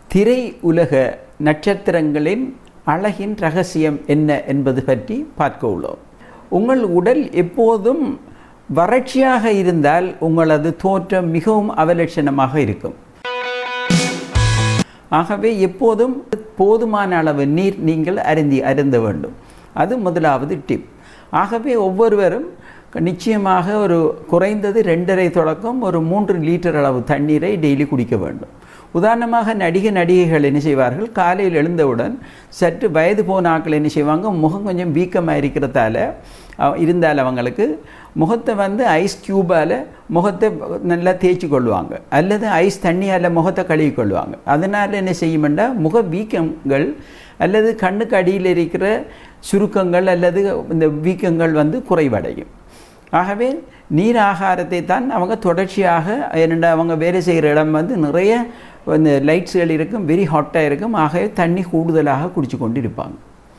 திரை உலக நட்சத்திரங்களின் அழகின் ரகசியம் என்ன என்பது பற்றி பார்க்க உள்ளோம் உங்கள் உடல் எப்போதும் வறட்சியாக இருந்தால் உங்களது தோற்றம் மிகவும் அவலட்சணமாக இருக்கும் ஆகவே எப்போதும் போதுமான அளவு நீர் நீங்கள் அருந்தி அருந்த வேண்டும் அது முதலாவது டிப் ஆகவே ஒவ்வொருவரும் நிச்சயமாக ஒரு குறைந்தது ரெண்டரை தொடக்கம் ஒரு மூன்று லிட்டர் அளவு தண்ணீரை டெய்லி குடிக்க வேண்டும் உதாரணமாக நடிகை நடிகைகள் என்ன செய்வார்கள் காலையில் எழுந்தவுடன் சற்று வயது போன ஆட்கள் என்ன செய்வாங்க முகம் கொஞ்சம் வீக்கமாக இருக்கிறதால இருந்தால் அவங்களுக்கு முகத்தை வந்து ஐஸ் க்யூபால் முகத்தை நல்லா தேய்ச்சி கொள்வாங்க அல்லது ஐஸ் தண்ணியால் முகத்தை கழுவி கொள்வாங்க அதனால் என்ன செய்யுமெண்டா முக வீக்கங்கள் அல்லது கண்ணுக்கு அடியில் இருக்கிற சுருக்கங்கள் அல்லது இந்த வீக்கங்கள் வந்து குறைவடையும் ஆகவே நீர் ஆகாரத்தை தான் அவங்க தொடர்ச்சியாக ஏனென்றால் அவங்க வேலை செய்கிற இடம் வந்து நிறைய இந்த லைட்ஸ்கள் இருக்கும் வெரி ஹாட்டாக இருக்கும் ஆகவே தண்ணி கூடுதலாக குடிச்சு கொண்டு இருப்பாங்க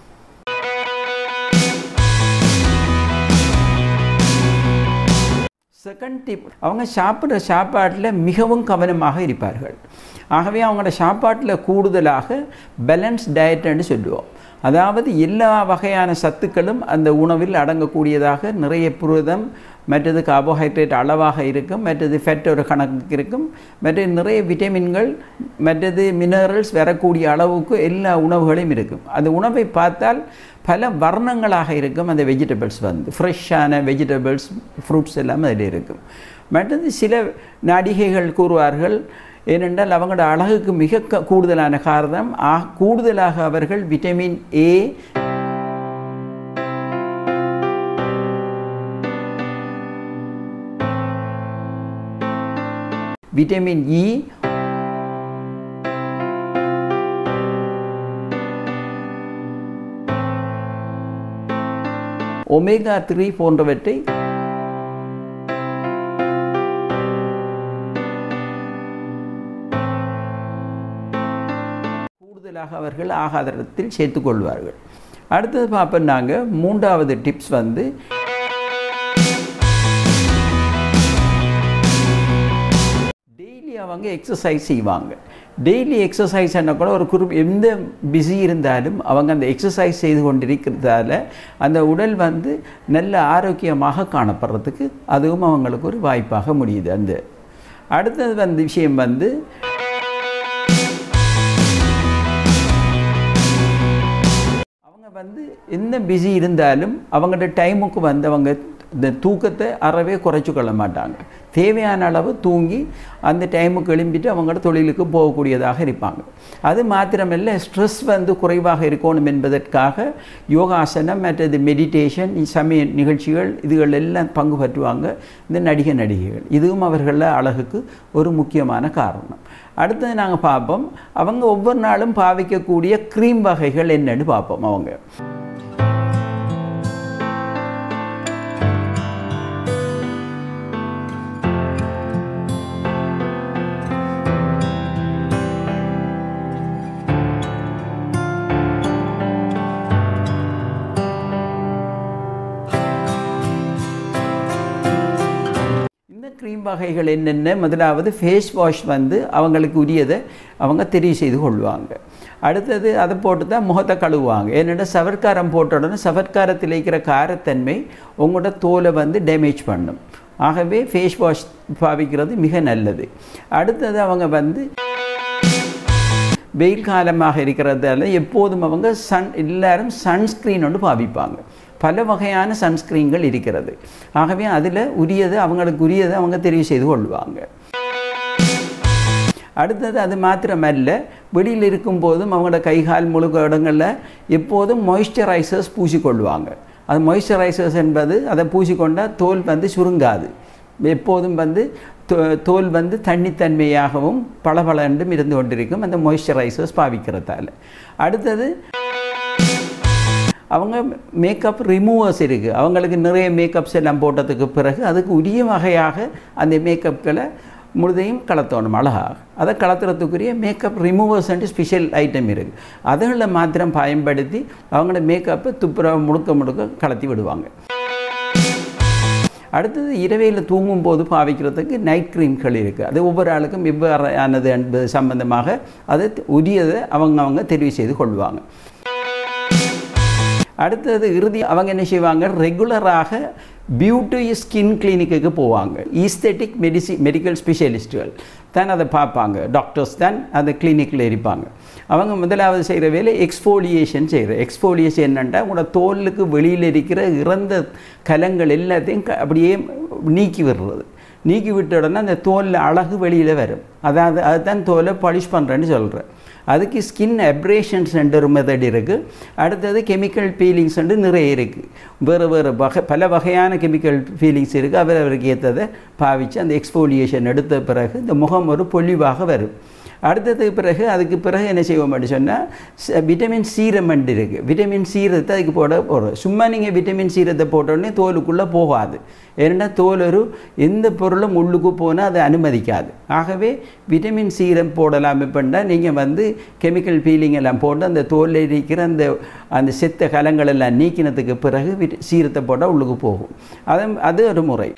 செகண்ட் டிப் அவங்க சாப்பிட்ற சாப்பாட்டில் மிகவும் கவனமாக இருப்பார்கள் ஆகவே அவங்களோட சாப்பாட்டில் கூடுதலாக பேலன்ஸ் டயட்னு சொல்லுவோம் அதாவது எல்லா வகையான சத்துக்களும் அந்த உணவில் அடங்கக்கூடியதாக நிறைய புரதம் மற்றது கார்போஹைட்ரேட் அளவாக இருக்கும் மற்றது ஃபெட் ஒரு கணக்கு இருக்கும் மற்றது நிறைய விட்டமின்கள் மற்றது மினரல்ஸ் வரக்கூடிய அளவுக்கு எல்லா உணவுகளையும் இருக்கும் அந்த உணவை பார்த்தால் பல வர்ணங்களாக இருக்கும் அந்த வெஜிடபிள்ஸ் வந்து ஃப்ரெஷ்ஷான வெஜிடபிள்ஸ் ஃப்ரூட்ஸ் எல்லாம் அதில் இருக்கும் மற்றது சில நடிகைகள் கூறுவார்கள் ஏனென்றால் அவங்களோட அழகுக்கு மிக கூடுதலான காரணம் ஆ கூடுதலாக அவர்கள் vitamin A vitamin E omega three போன்றவற்றை கூடுதலாக அவர்கள் ஆகாரத்தில் சேர்த்துக்கொள்வார்கள் அடுத்தது பார்ப்போம் நாங்கள் மூன்றாவது டிப்ஸ் வந்து டெய்லி அவங்க எக்ஸசைஸ் செய்வாங்க டெய்லி எக்ஸசைஸ் என்ன கூட ஒரு குறிப் எந்த பிஸி இருந்தாலும் அவங்க அந்த எக்ஸசைஸ் செய்து கொண்டிருக்கிறதால அந்த உடல் வந்து நல்ல ஆரோக்கியமாக காணப்படுறதுக்கு அதுவும் அவங்களுக்கு ஒரு வாய்ப்பாக முடியுது அந்த அடுத்தது வந்து விஷயம் வந்து அவங்க வந்து எந்த பிஸி இருந்தாலும் அவங்களோட டைமுக்கு வந்து அவங்க இந்த தூக்கத்தை அறவே குறைச்சி கொள்ள மாட்டாங்க தேவையான அளவு தூங்கி அந்த டைமுக்கு எழும்பிட்டு அவங்களோட தொழிலுக்கு போகக்கூடியதாக இருப்பாங்க அது மாத்திரமல்ல ஸ்ட்ரெஸ் வந்து குறைவாக இருக்கணும் என்பதற்காக யோகாசனம் மற்றது மெடிடேஷன் சமய நிகழ்ச்சிகள் இதுகள் எல்லாம் பங்கு பற்றுவாங்க இந்த நடிகை நடிகைகள் இதுவும் அவர்கள அழகுக்கு ஒரு முக்கியமான காரணம் அடுத்தது நாங்கள் பார்ப்போம் அவங்க ஒவ்வொரு நாளும் பாவிக்கக்கூடிய க்ரீம் வகைகள் என்னன்னு பார்ப்போம் அவங்க க்ரீம் வகைகள் என்னென்ன முதலாவது ஃபேஸ் வாஷ் வந்து அவங்களுக்கு உரியதை அவங்க தெரிவு செய்து கொள்வாங்க அடுத்தது அதை போட்டு தான் முகத்தை கழுவுவாங்க ஏன்னா சவர்க்காரம் போட்ட உடனே சவர்க்காரத்தில் இருக்கிற காரத்தன்மை உங்களோட தோலை வந்து டேமேஜ் பண்ணும் ஆகவே ஃபேஸ் வாஷ் பாவிக்கிறது மிக நல்லது அடுத்தது அவங்க வந்து வெயில் காலமாக இருக்கிறதால எப்போதும் அவங்க சன் எல்லாரும் சன்ஸ்க்ரீன் ஒன்று பாவிப்பாங்க பல வகையான சன்ஸ்க்ரீன்கள் இருக்கிறது ஆகவே அதில் உரியது அவங்களுக்கு உரியதை அவங்க தெரிவு செய்து கொள்வாங்க அடுத்தது அது மாத்திரமல்ல வெளியில் இருக்கும்போதும் அவங்களோட கை கால் முழுக்க இடங்களில் எப்போதும் மாய்ஸ்சரைசர்ஸ் பூசிக்கொள்வாங்க அது மாய்ஸ்சரைசர்ஸ் என்பது அதை பூசிக்கொண்டால் தோல் வந்து சுருங்காது எப்போதும் வந்து தோல் வந்து தண்ணித்தன்மையாகவும் பளபளண்டும் இருந்து கொண்டிருக்கும் அந்த மாய்ஸ்சரைசர்ஸ் பாவிக்கிறதால அடுத்தது அவங்க மேக்கப் ரிமூவர்ஸ் இருக்குது அவங்களுக்கு நிறைய மேக்கப்ஸ் எல்லாம் போட்டதுக்கு பிறகு அதுக்கு உரிய வகையாக அந்த மேக்கப்களை முழுதையும் கலத்தணும் அழகாக அதை கலத்துறதுக்குரிய மேக்கப் ரிமூவர்ஸ்ன்ட்டு ஸ்பெஷல் ஐட்டம் இருக்குது அதுகளில் மாத்திரம் பயன்படுத்தி அவங்களோட மேக்கப்பை துப்புரவு முழுக்க முழுக்க கலத்தி விடுவாங்க அடுத்தது இரவையில் தூங்கும்போது பாவிக்கிறதுக்கு நைட் க்ரீம்கள் இருக்குது அது ஒவ்வொரு ஆளுக்கும் எவ்வாறானது என்பது சம்பந்தமாக அதை உரியதை அவங்க அவங்க தெரிவு செய்து கொள்வாங்க அடுத்தது இறுதி அவங்க என்ன செய்வாங்க ரெகுலராக பியூட்டி ஸ்கின் கிளினிக்கு போவாங்க ஈஸ்தெட்டிக் மெடிசி மெடிக்கல் ஸ்பெஷலிஸ்ட்டுகள் தான் அதை பார்ப்பாங்க டாக்டர்ஸ் தான் அந்த கிளினிக்கில் இருப்பாங்க அவங்க முதலாவது செய்கிற வேலை எக்ஸ்ஃபோலியேஷன் செய்கிற எக்ஸ்ஃபோலியேஷன் என்னென்னா உங்களோட தோலுக்கு வெளியில் இருக்கிற இறந்த கலங்கள் எல்லாத்தையும் க- அப்படியே நீக்கி விடுறது நீக்கி விட்ட உடனே அந்த தோலில் அழகு வெளியில் வரும் அதாவது அதுதான் தோலை பாலிஷ் பண்ணுறேன்னு சொல்கிறேன் அதுக்கு ஸ்கின் அப்ரேஷன்ஸ் ஒரு மெத்தட் இருக்குது அடுத்தது கெமிக்கல் பீலிங்ஸ் நிறைய இருக்குது வேறு வேறு வகை பல வகையான கெமிக்கல் ஃபீலிங்ஸ் இருக்குது அவர் அவருக்கு ஏற்றதை பாவித்து அந்த எக்ஸ்போலியேஷன் எடுத்த பிறகு இந்த முகம் ஒரு பொலிவாக வரும் அடுத்ததுக்கு பிறகு அதுக்கு பிறகு என்ன செய்வோம் அப்படின்னு சொன்னால் விட்டமின் சீரமெண்ட் இருக்குது விட்டமின் சீரத்தை அதுக்கு போட போடுறோம் சும்மா நீங்கள் விட்டமின் சீரத்தை போட்டோடனே தோலுக்குள்ளே போகாது ஏன்னா தோல் ஒரு எந்த பொருளும் உள்ளுக்கு போனால் அதை அனுமதிக்காது ஆகவே விட்டமின் சீரம் போடலாம் இப்போண்டா நீங்கள் வந்து கெமிக்கல் பீலிங் எல்லாம் போட்டு அந்த தோலில் இருக்கிற அந்த அந்த செத்த கலங்கள் எல்லாம் நீக்கினதுக்கு பிறகு விட் சீரத்தை போட்டால் உள்ளுக்கு போகும் அது அது ஒரு முறை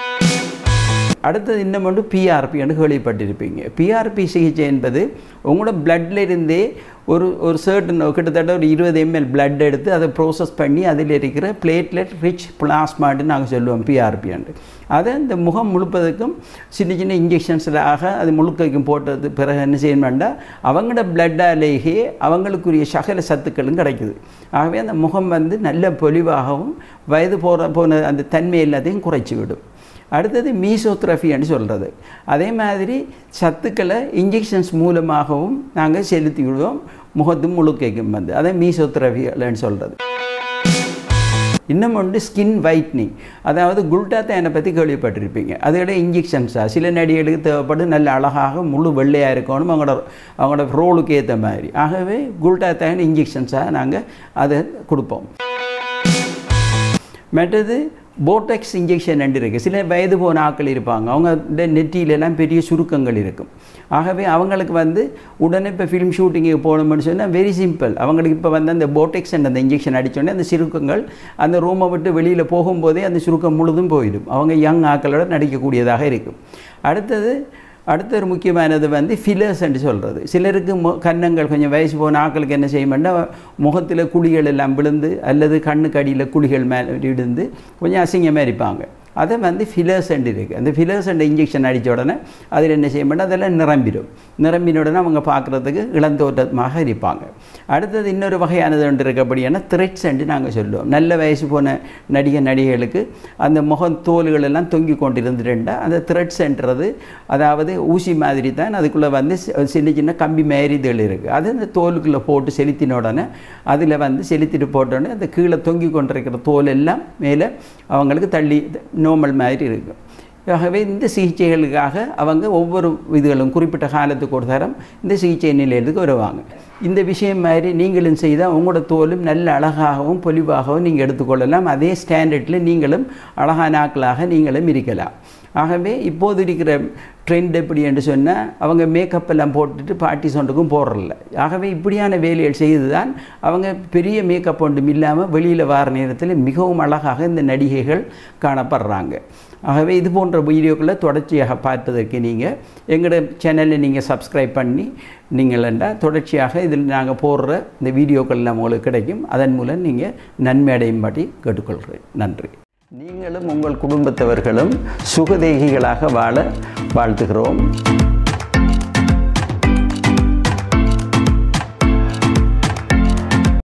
அடுத்தது இன்னும் ஒன்று பிஆர்பின்னு கேள்விப்பட்டிருப்பீங்க பிஆர்பி சிகிச்சை என்பது உங்களோட பிளட்ல இருந்தே ஒரு ஒரு சர்டன் கிட்டத்தட்ட ஒரு இருபது எம்எல் பிளட் எடுத்து அதை ப்ரோசஸ் பண்ணி அதில் இருக்கிற பிளேட்லெட் ரிச் பிளாஸ்மான்னு நாங்கள் சொல்லுவோம் பிஆர்பின்ட்டு அதை இந்த முகம் முழுப்பதற்கும் சின்ன சின்ன இன்ஜெக்ஷன்ஸாக அது முழுக்கைக்கும் போட்டது பிறகு என்ன செய்யணும்னா அவங்களோட பிளட்டாலேயே அவங்களுக்குரிய சகல சத்துக்களும் கிடைக்குது ஆகவே அந்த முகம் வந்து நல்ல பொலிவாகவும் வயது போகிற போன அந்த தன்மை எல்லாத்தையும் குறைச்சி விடும் அடுத்தது மீசோத்ரஃபின்னு சொல்கிறது அதே மாதிரி சத்துக்களை இன்ஜெக்ஷன்ஸ் மூலமாகவும் நாங்கள் செலுத்தி விடுவோம் முகத்து முழுக்கைக்கும் வந்து அதை மீசோத்ரஃபின்னு சொல்கிறது இன்னும் ஒன்று ஸ்கின் வைட்னிங் அதாவது குல்டாத்தேனை பற்றி கேள்விப்பட்டிருப்பீங்க அதோட இன்ஜெக்ஷன்ஸாக சில நடிகளுக்கு தேவைப்படும் நல்ல அழகாக முழு வெள்ளையாக இருக்கணும் அவங்களோட அவங்களோட ரோலுக்கு ஏற்ற மாதிரி ஆகவே குல்டாத்தேன் இன்ஜெக்ஷன்ஸாக நாங்கள் அதை கொடுப்போம் மற்றது போட்டெக்ஸ் இன்ஜெக்ஷன் ரெண்டு இருக்குது சில வயது போன ஆட்கள் இருப்பாங்க அவங்க இந்த நெற்றியிலெல்லாம் பெரிய சுருக்கங்கள் இருக்கும் ஆகவே அவங்களுக்கு வந்து உடனே இப்போ ஃபிலிம் ஷூட்டிங்குக்கு போகணும்னு சொன்னால் வெரி சிம்பிள் அவங்களுக்கு இப்போ வந்து அந்த போட்டெக்ஸ் அந்த இன்ஜெக்ஷன் அடித்தோடனே அந்த சுருக்கங்கள் அந்த ரூமை விட்டு வெளியில் போகும்போதே அந்த சுருக்கம் முழுதும் போயிடும் அவங்க யங் ஆக்களோட நடிக்கக்கூடியதாக இருக்கும் அடுத்தது அடுத்த ஒரு முக்கியமானது வந்து ஃபில்லர்ஸ் என்று சொல்கிறது சிலருக்கு மு கன்னங்கள் கொஞ்சம் வயசு போன ஆட்களுக்கு என்ன செய்யணும்னா முகத்தில் குழிகள் எல்லாம் விழுந்து அல்லது கண்ணுக்கு அடியில் குழிகள் மேலே விழுந்து கொஞ்சம் அசிங்கமாக இருப்பாங்க அதை வந்து ஃபிலர்ஸ் அண்ட் இருக்குது அந்த ஃபிலர்ஸ் அண்ட் இன்ஜெக்ஷன் அடித்த உடனே அதில் என்ன செய்ய மாட்டோம் அதெல்லாம் நிரம்பிடும் நிரம்பின உடனே அவங்க பார்க்குறதுக்கு இளந்தோட்டமாக இருப்பாங்க அடுத்தது இன்னொரு வகையானது ஒன்று இருக்கு அப்படின்னா த்ரெட்ஸ் என்று நாங்கள் சொல்லுவோம் நல்ல வயசு போன நடிகை நடிகைகளுக்கு அந்த முகம் தோல்கள் எல்லாம் தொங்கி கொண்டிருந்துட்டா அந்த த்ரெட்ஸ்ன்றது அதாவது ஊசி மாதிரி தான் அதுக்குள்ளே வந்து சி- சின்ன சின்ன கம்பி மாதிரி இதழ் இருக்குது அது அந்த தோலுக்குள்ளே போட்டு செலுத்தின உடனே அதில் வந்து செலுத்திட்டு போட்டோடனே அந்த கீழே தொங்கி கொண்டிருக்கிற தோல் எல்லாம் மேலே அவங்களுக்கு தள்ளி நார்மல் மாதிரி இருக்கும் ஆகவே இந்த சிகிச்சைகளுக்காக அவங்க ஒவ்வொரு இதுகளும் குறிப்பிட்ட காலத்துக்கு ஒரு தரம் இந்த சிகிச்சை நிலையத்துக்கு வருவாங்க இந்த விஷயம் மாதிரி நீங்களும் செய்தால் உங்களோட தோலும் நல்ல அழகாகவும் பொலிவாகவும் நீங்கள் எடுத்துக்கொள்ளலாம் அதே ஸ்டாண்டர்டில் நீங்களும் அழகான ஆக்களாக நீங்களும் இருக்கலாம் ஆகவே இப்போது இருக்கிற ட்ரெண்ட் எப்படி என்று சொன்னால் அவங்க மேக்கப் எல்லாம் போட்டுட்டு பார்ட்டி சொண்டுக்கும் போடுறதில்ல ஆகவே இப்படியான வேலைகள் செய்து தான் அவங்க பெரிய மேக்கப் ஒன்றும் இல்லாமல் வெளியில் வர நேரத்தில் மிகவும் அழகாக இந்த நடிகைகள் காணப்படுறாங்க ஆகவே இது போன்ற வீடியோக்களை தொடர்ச்சியாக பார்ப்பதற்கு நீங்கள் எங்களோட சேனலை நீங்கள் சப்ஸ்கிரைப் பண்ணி நீங்கள் என்றால் தொடர்ச்சியாக இதில் நாங்கள் போடுற இந்த வீடியோக்கள் எல்லாம் உங்களுக்கு கிடைக்கும் அதன் மூலம் நீங்கள் நன்மை அடையும்படி கேட்டுக்கொள்கிறேன் நன்றி நீங்களும் உங்கள் குடும்பத்தவர்களும் சுகதேகிகளாக வாழ வாழ்த்துகிறோம்